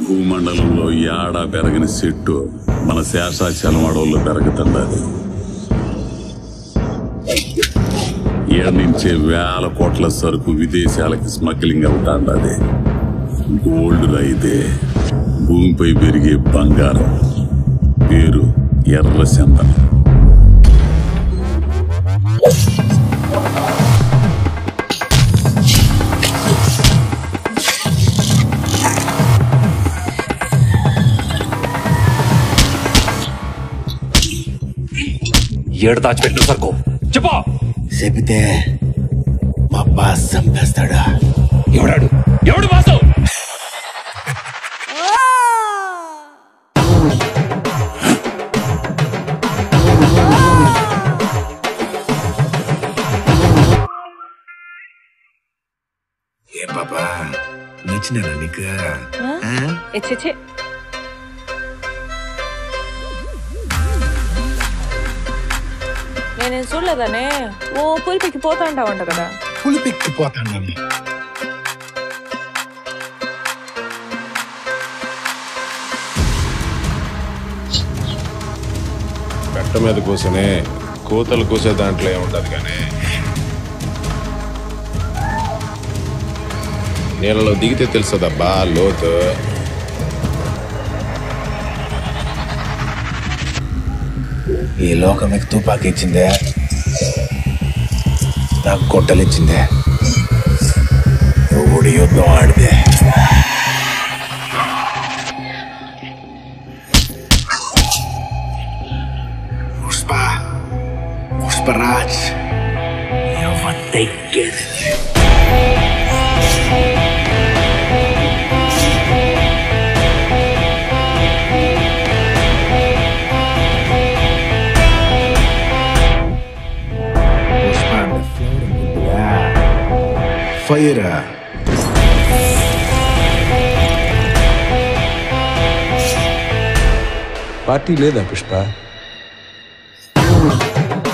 భూమండలంలో యాడా పెరగని చెట్టు మన శేషాచలం అడవుల్లో పెరుగుతుండదు ఏడు నుంచే వేల కోట్ల సరుకు విదేశాలకి స్మగ్లింగ్ అవుతాండది గోల్డ్ అయితే భూమిపై పెరిగే బంగారం పేరు ఎర్ర చందనం ఏడు దాచిపెట్టిన సరుకు చెప్పు చెబితే మా బాస్ చంపేస్తాడా ఎవడాడు ఎవడు బాసు ఏ పాపా నచ్చినా నీకు ఎచ్చే నేనేం చూడలేదనే ఓ పులిపికి పోతా ఉంటావంట కదా పులిపెక్కిపోతాను పెట్ట మీద కూసనే కూతలు కూసే దాంట్లో ఏముండదు కానీ నీళ్ళలో దిగితే తెలుస్తుందబ్బా లోతు ఈ లోకం మీకు తుపాకి ఇచ్చిందే నాకు గొట్టలు ఇచ్చిందే ఎవడు యుద్ధం ఆడితే పుష్ప పుష్పరాజ్ ఎవరు తగ్గేది పుష్ప అంటే ఫ్లోరింగ్ ఉంటుందా ఫైర్ పార్టీ లేదా పుష్ప